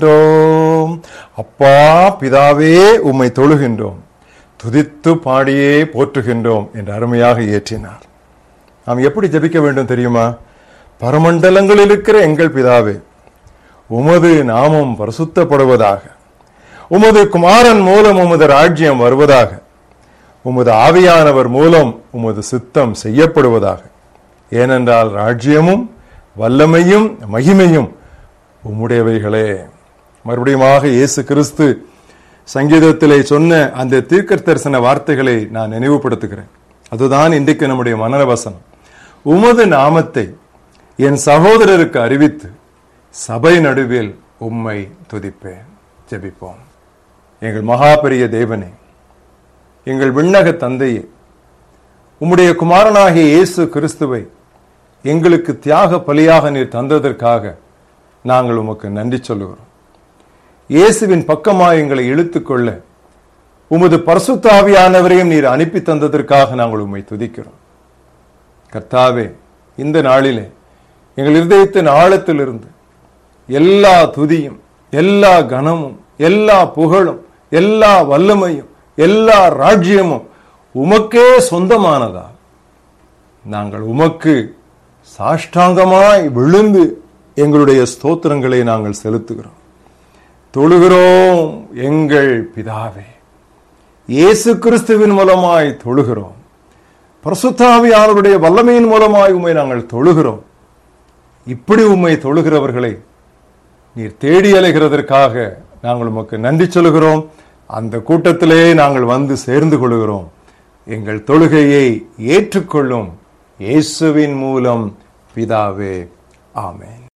தொழுகின்றோம் அப்பா பிதாவே உம்மை தொழுகின்றோம் துதித்து பாடியே போற்றுகின்றோம் என்று அருமையாக ஏற்றினார் நாம் எப்படி ஜெபிக்க வேண்டும் தெரியுமா பரமண்டலங்களில் இருக்கிற எங்கள் பிதாவே உமது நாமம் பரிசுத்தப்படுவதாக உமது குமாரன் மூலம் உமது ராஜ்யம் வருவதாக உமது ஆவியானவர் மூலம் உமது சித்தம் செய்யப்படுவதாக ஏனென்றால் ராஜ்யமும் வல்லமையும் மகிமையும் உம்முடையவைகளே மறுபடியுமாக இயேசு கிறிஸ்து சங்கீதத்திலே சொன்ன அந்த தீர்க்க தரிசன வார்த்தைகளை நான் நினைவுபடுத்துகிறேன் அதுதான் இன்றைக்கு நம்முடைய மனவசனம் உமது நாமத்தை என் சகோதரருக்கு அறிவித்து சபை நடுவில் உம்மை துதிப்பேன் ஜெபிப்போம் எங்கள் மகாபெரிய தேவனே எங்கள் விண்ணக தந்தையே உம்முடைய குமாரனாகிய இயேசு கிறிஸ்துவை எங்களுக்கு தியாக பலியாக நீர் தந்ததற்காக நாங்கள் உமக்கு நன்றி சொல்லுகிறோம் இயேசுவின் பக்கமாக எங்களை இழுத்துக்கொள்ள உமது பரிசுத்தாவியானவரையும் நீர் அனுப்பி தந்ததற்காக நாங்கள் உம்மை துதிக்கிறோம் கர்த்தாவே இந்த நாளிலே எங்கள் இருதயத்தின் ஆழத்திலிருந்து எல்லா துதியும் எல்லா கனமும் எல்லா புகழும் எல்லா வல்லமையும் எல்லா ராஜ்யமும் உமக்கே சொந்தமானதா நாங்கள் உமக்கு சாஷ்டாங்கமாய் விழுந்து எங்களுடைய ஸ்தோத்திரங்களை நாங்கள் செலுத்துகிறோம் தொழுகிறோம் எங்கள் பிதாவே இயேசு கிறிஸ்துவின் மூலமாய் தொழுகிறோம் பிரசுத்தாவியானவருடைய வல்லமையின் மூலமாய் உம்மை நாங்கள் தொழுகிறோம் இப்படி உம்மை தொழுகிறவர்களை நீர் தேடி அலைகிறதற்காக நாங்கள் உமக்கு நன்றி சொல்கிறோம் அந்த கூட்டத்திலே நாங்கள் வந்து சேர்ந்து கொள்கிறோம் எங்கள் தொழுகையை ஏற்றுக்கொள்ளும் இயேசுவின் மூலம் பிதாவே ஆமென்